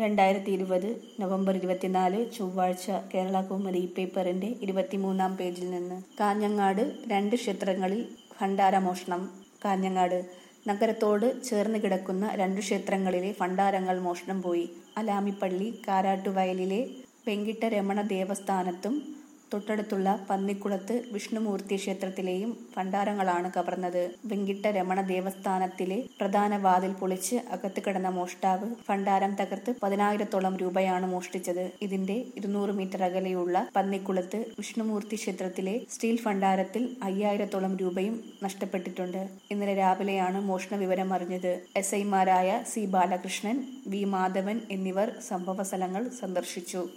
രണ്ടായിരത്തി ഇരുപത് നവംബർ ഇരുപത്തിനാല് ചൊവ്വാഴ്ച കേരള കൗമുദി പേപ്പറിന്റെ ഇരുപത്തിമൂന്നാം പേജിൽ നിന്ന് കാഞ്ഞങ്ങാട് രണ്ട് ക്ഷേത്രങ്ങളിൽ ഭണ്ഡാരമോഷണം കാഞ്ഞങ്ങാട് നഗരത്തോട് ചേർന്ന് കിടക്കുന്ന രണ്ടു ക്ഷേത്രങ്ങളിലെ ഭണ്ഡാരങ്ങൾ മോഷണം പോയി അലാമിപ്പള്ളി കാരാട്ടുവയലിലെ വെങ്കിട്ട രമണ ദേവസ്ഥാനത്തും തൊട്ടടുത്തുള്ള പന്നിക്കുളത്ത് വിഷ്ണുമൂർത്തി ക്ഷേത്രത്തിലെയും ഭണ്ഡാരങ്ങളാണ് കവർന്നത് വെങ്കിട്ട രമണ ദേവസ്ഥാനത്തിലെ പ്രധാന വാതിൽ പൊളിച്ച് അകത്ത് കിടന്ന മോഷ്ടാവ് ഭണ്ഡാരം തകർത്ത് പതിനായിരത്തോളം രൂപയാണ് മോഷ്ടിച്ചത് ഇതിന്റെ ഇരുന്നൂറ് മീറ്റർ അകലെയുള്ള പന്നിക്കുളത്ത് വിഷ്ണുമൂർത്തി ക്ഷേത്രത്തിലെ സ്റ്റീൽ ഭണ്ഡാരത്തിൽ അയ്യായിരത്തോളം രൂപയും നഷ്ടപ്പെട്ടിട്ടുണ്ട് ഇന്നലെ രാവിലെയാണ് മോഷണ വിവരം അറിഞ്ഞത് എസ് ഐമാരായ സി ബാലകൃഷ്ണൻ വി മാധവൻ എന്നിവർ സംഭവ സ്ഥലങ്ങൾ സന്ദർശിച്ചു